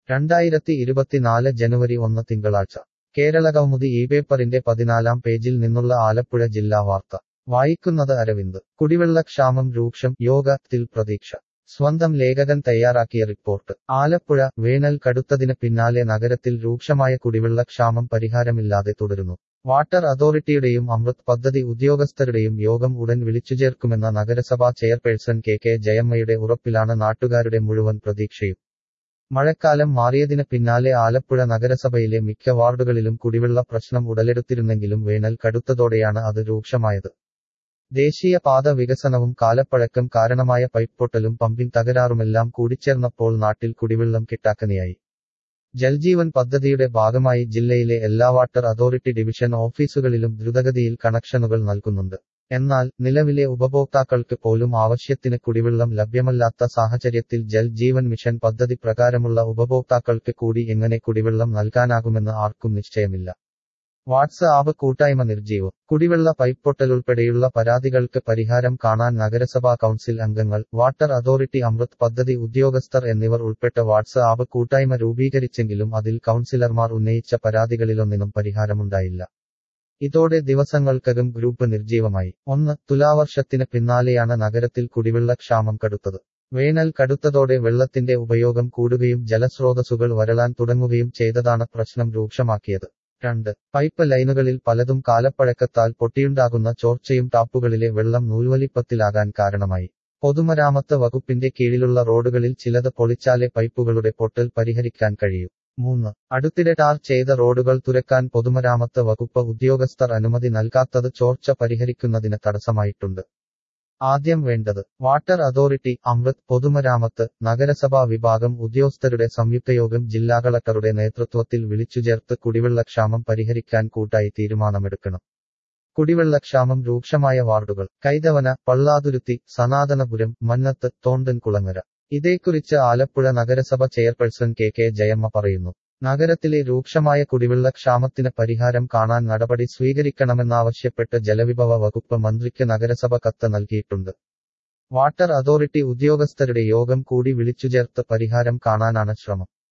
രണ്ടായിരത്തി ഇരുപത്തിനാല് ജനുവരി ഒന്ന് തിങ്കളാഴ്ച കേരളകൗമുദി ഈ പേപ്പറിന്റെ പതിനാലാം പേജിൽ നിന്നുള്ള ആലപ്പുഴ ജില്ലാ വാർത്ത വായിക്കുന്നത് അരവിന്ദ് കുടിവെള്ളക്ഷാമം രൂക്ഷം യോഗത്തിൽ പ്രതീക്ഷ സ്വന്തം ലേഖകൻ തയ്യാറാക്കിയ റിപ്പോർട്ട് ആലപ്പുഴ വേനൽ കടുത്തതിന് പിന്നാലെ നഗരത്തിൽ രൂക്ഷമായ കുടിവെള്ളക്ഷാമം പരിഹാരമില്ലാതെ തുടരുന്നു വാട്ടർ അതോറിറ്റിയുടെയും അമൃത് പദ്ധതി ഉദ്യോഗസ്ഥരുടെയും യോഗം ഉടൻ വിളിച്ചുചേർക്കുമെന്ന നഗരസഭാ ചെയർപേഴ്സൺ കെ കെ ജയമ്മയുടെ ഉറപ്പിലാണ് നാട്ടുകാരുടെ മുഴുവൻ പ്രതീക്ഷയും മഴക്കാലം മാറിയതിന് പിന്നാലെ ആലപ്പുഴ നഗരസഭയിലെ മിക്ക വാർഡുകളിലും കുടിവെള്ള പ്രശ്നം ഉടലെടുത്തിരുന്നെങ്കിലും വേനൽ കടുത്തതോടെയാണ് അത് രൂക്ഷമായത് ദേശീയപാത വികസനവും കാലപ്പഴക്കം കാരണമായ പൈപ്പൊട്ടലും പമ്പിംഗ് തകരാറുമെല്ലാം കൂടിച്ചേർന്നപ്പോൾ നാട്ടിൽ കുടിവെള്ളം കിട്ടാക്കനിയായി ജൽജീവൻ പദ്ധതിയുടെ ഭാഗമായി ജില്ലയിലെ എല്ലാ വാട്ടർ അതോറിറ്റി ഡിവിഷൻ ഓഫീസുകളിലും ദ്രുതഗതിയിൽ കണക്ഷനുകൾ നൽകുന്നുണ്ട് എന്നാൽ നിലവിലെ ഉപഭോക്താക്കൾക്ക് പോലും ആവശ്യത്തിന് കുടിവെള്ളം ലഭ്യമല്ലാത്ത സാഹചര്യത്തിൽ ജൽ ജീവൻ മിഷൻ പദ്ധതി പ്രകാരമുള്ള ഉപഭോക്താക്കൾക്ക് കൂടി എങ്ങനെ കുടിവെള്ളം നൽകാനാകുമെന്ന് ആർക്കും നിശ്ചയമില്ല വാട്സ് ആപ്പ് കൂട്ടായ്മ നിർജീവം കുടിവെള്ള പൈപ്പൊട്ടലുൾപ്പെടെയുള്ള പരാതികൾക്ക് പരിഹാരം കാണാൻ നഗരസഭാ കൗൺസിൽ അംഗങ്ങൾ വാട്ടർ അതോറിറ്റി അമൃത് പദ്ധതി ഉദ്യോഗസ്ഥർ എന്നിവർ ഉൾപ്പെട്ട വാട്സ് ആപ്പ് കൂട്ടായ്മ രൂപീകരിച്ചെങ്കിലും അതിൽ കൗൺസിലർമാർ ഉന്നയിച്ച പരാതികളിലൊന്നിനും പരിഹാരമുണ്ടായില്ല ഇതോടെ ദിവസങ്ങൾക്കകം ഗ്രൂപ്പ് നിർജീവമായി ഒന്ന് തുലാവർഷത്തിന് പിന്നാലെയാണ് നഗരത്തിൽ കുടിവെള്ളക്ഷാമം കടുത്തത് വേനൽ കടുത്തതോടെ വെള്ളത്തിന്റെ ഉപയോഗം കൂടുകയും ജലസ്രോതസ്സുകൾ വരളാൻ തുടങ്ങുകയും ചെയ്തതാണ് പ്രശ്നം രൂക്ഷമാക്കിയത് രണ്ട് പൈപ്പ് ലൈനുകളിൽ പലതും കാലപ്പഴക്കത്താൽ പൊട്ടിയുണ്ടാകുന്ന ചോർച്ചയും ടാപ്പുകളിലെ വെള്ളം നൂൽവലിപ്പത്തിലാകാൻ കാരണമായി പൊതുമരാമത്ത് വകുപ്പിന്റെ കീഴിലുള്ള റോഡുകളിൽ ചിലത് പൊളിച്ചാലേ പൈപ്പുകളുടെ പൊട്ടൽ പരിഹരിക്കാൻ കഴിയൂ മൂന്ന് അടുത്തിടെ ടാർ ചെയ്ത റോഡുകൾ തുരക്കാൻ പൊതുമരാമത്ത് വകുപ്പ് ഉദ്യോഗസ്ഥർ അനുമതി നൽകാത്തത് ചോർച്ച പരിഹരിക്കുന്നതിന് തടസ്സമായിട്ടുണ്ട് ആദ്യം വേണ്ടത് വാട്ടർ അതോറിറ്റി അമൃത് പൊതുമരാമത്ത് നഗരസഭാ വിഭാഗം ഉദ്യോഗസ്ഥരുടെ സംയുക്തയോഗം ജില്ലാ കളക്ടറുടെ നേതൃത്വത്തിൽ വിളിച്ചുചേർത്ത് കുടിവെള്ളക്ഷാമം പരിഹരിക്കാൻ കൂട്ടായി തീരുമാനമെടുക്കണം കുടിവെള്ളക്ഷാമം രൂക്ഷമായ വാർഡുകൾ കൈതവന പള്ളാതുരുത്തി സനാതനപുരം മന്നത്ത് തോണ്ടൻകുളങ്ങര ഇതേക്കുറിച്ച് ആലപ്പുഴ നഗരസഭ ചെയർപേഴ്സൺ കെ കെ ജയമ്മ പറയുന്നു നഗരത്തിലെ രൂക്ഷമായ കുടിവെള്ളക്ഷാമത്തിന് പരിഹാരം കാണാൻ നടപടി സ്വീകരിക്കണമെന്നാവശ്യപ്പെട്ട് ജലവിഭവ വകുപ്പ് മന്ത്രിക്ക് നഗരസഭ കത്ത് നൽകിയിട്ടുണ്ട് വാട്ടർ അതോറിറ്റി ഉദ്യോഗസ്ഥരുടെ യോഗം കൂടി വിളിച്ചുചേർത്ത് പരിഹാരം കാണാനാണ് ശ്രമം